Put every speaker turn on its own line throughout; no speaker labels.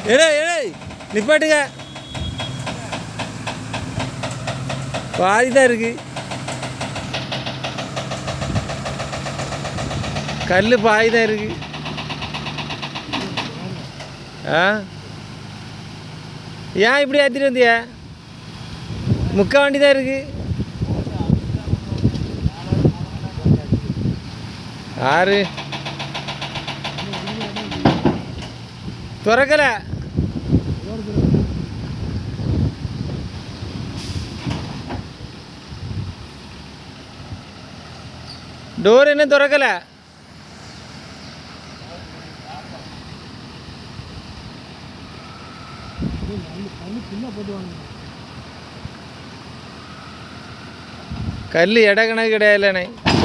ஏடே ஏடே நிப்பாட்டுங்க பாதி தான் இருக்கு கல் பாதி தான் இருக்கு ஆ ஏன் இப்படி ஏற்றிட்டு வந்தியா முக்கா வண்டி தான் இருக்கு ஆறு திறக்கல டோர் என்ன திறக்கல கல் இட கணக்கு கிடையாதுல்லண்ணே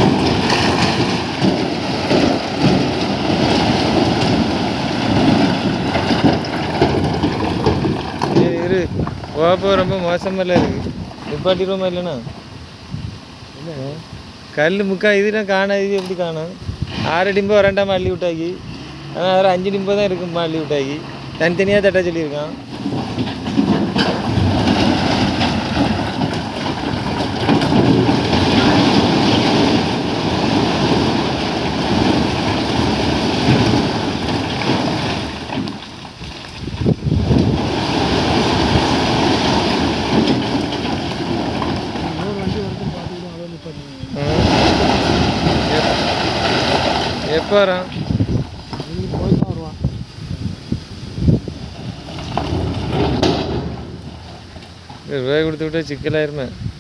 இரு, இரு போப்போ ரொம்ப மோசமெல்லாம் இருக்கு நிப்பாட்டிடுவோமா இல்லைண்ணா கல் முக்கா இதுனா காணா இது எப்படி காணும் ஆறு டிம்போ ரெண்டாம் அள்ளி விட்டாக்கி ஆனால் வேறு அஞ்சு டிம்போ தான் இருக்கும்மா அள்ளி விட்டாக்கி தனித்தனியாக தட்ட சொல்லியிருக்கான் ம். எப்- எப்போ வரோம் ரூபாய் கொடுத்து விட்டா சிக்கலாயிருமே